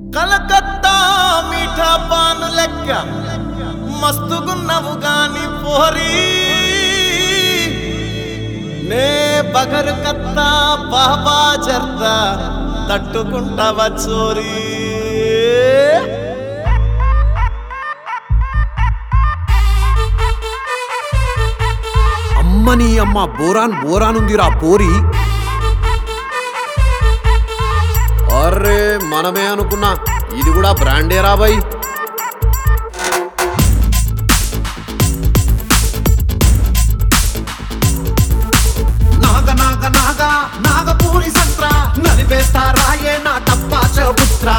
కలకత్తా మీఠా పాను లెక్క మస్తుగున్నవు గాని పోరి నే బగరు కత్తా బాబా జర్దా తట్టుకుంటావా చోరీ అమ్మని అమ్మ బోరాన్ బోరానుందిరా పోరి అర్రే మనమే అనుకున్నా ఇది కూడా బ్రాండే రాబాయ్ నాగ నాగ నాగ నాగపూరి సంత్ర నలిపేస్తా రాయే నా టప్పా పుత్ర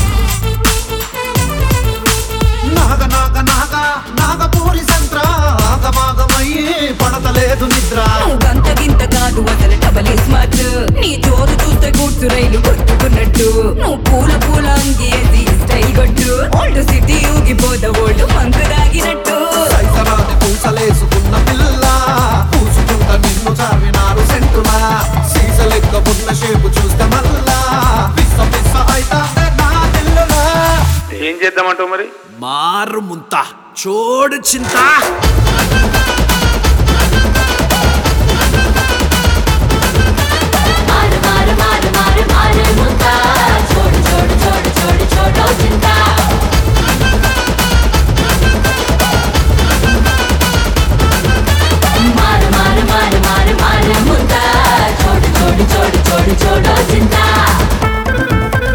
నాగ నాగ నాగ నాగపూరి సంత్ర ఆగమాగమయ్యి పడతలేదు నిద్ర నువ్వు గంత గింత కాదు అసలు డబల్ స్మార్ట్ నీ జోరు చూస్తే కూర్చు రైలు కొట్టుకున్నట్టు నువ్వు పూల పూల అంగేసి స్టైల్ కొట్టు ఓల్డ్ సిటీ ఊగిపోత ఓల్డ్ మంకు దాగినట్టు సైతరాది పూసలేసుకున్న పిల్ల పూసుకుంట నిన్ను చావినారు సెంటులా సీస లెక్క ఉన్న షేపు చూస్తే మల్లా పిస్స పిస్స అయితాందే నా పిల్లలా ఏం చేద్దామంటావు మరి మారు ముంత చోడు చింత मार मार मार मार मार मुद्दा छोड़ छोड़ छोड़ छोड़ छोड़ो चिंता मार मार मार मार मार मुद्दा छोड़ छोड़ छोड़ छोड़ छोड़ो चिंता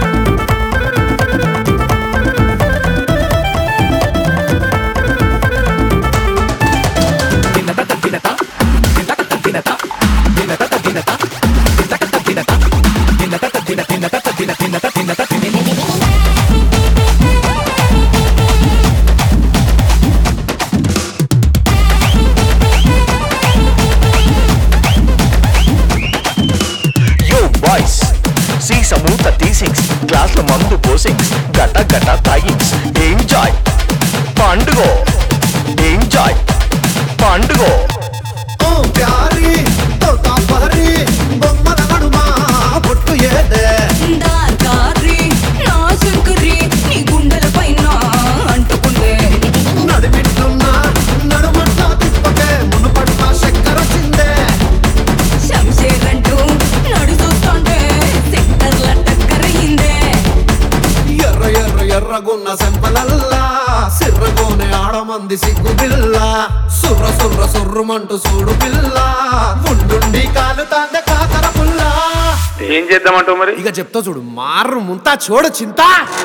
యో బాయ్స్ సీసము థర్టీ సిక్స్ గ్లాసుల మందు పోసింగ్స్ గట గట తాగింగ్స్ ఎంజాయ్ పండుగ ఎంజాయ్ పండుగ ఓ ప్యారి తోతా పహరి బొమ్మల నడుమా పొట్టు ఏదే దార్కారి నా శంకరి నీ గుండెల పైన అంటుకుందే నడిమిట్టున్న నడుమంటా తిప్పకే మునుపట్ల చక్కెర చిందే శంషేర్ అంటూ నడు చూస్తుంటే సెక్టర్ల టక్కరయిందే ఎర్ర ఎర్ర ఎర్రగున్న సెంపలల్లా సిర్రగోనె ఆడమంది సిగ్గు పిల్ల సుర్ర సుర్ర సుర్రుమంటూ చూడు పిల్ల ఉండుండి కాలుతాందే కాకర పుల్ల ఏం చేద్దామంటావు మరి ఇక చెప్తా చూడు మారు ముంత చోడు చింత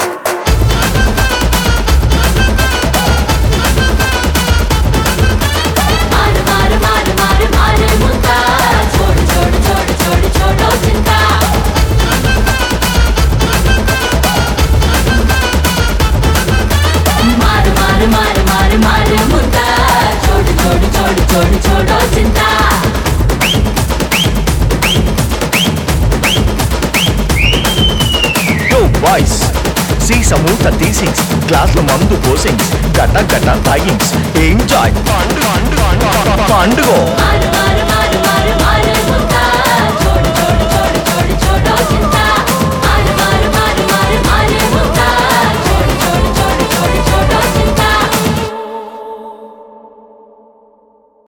मार मार मार मार मार मुद्दा छोड़ छोड़ छोड़ छोड़ छोड़ो चिंता मार मार मार मार मार मुद्दा छोड़ छोड़ छोड़ छोड़ छोड़ो चिंता యో బాయ్స్ సీసము థర్టీ సిక్స్ గ్లాసుల మందు పోసింగ్స్ గట గట తాగింగ్స్ ఎంజాయ్ పండుగ పండుగ मार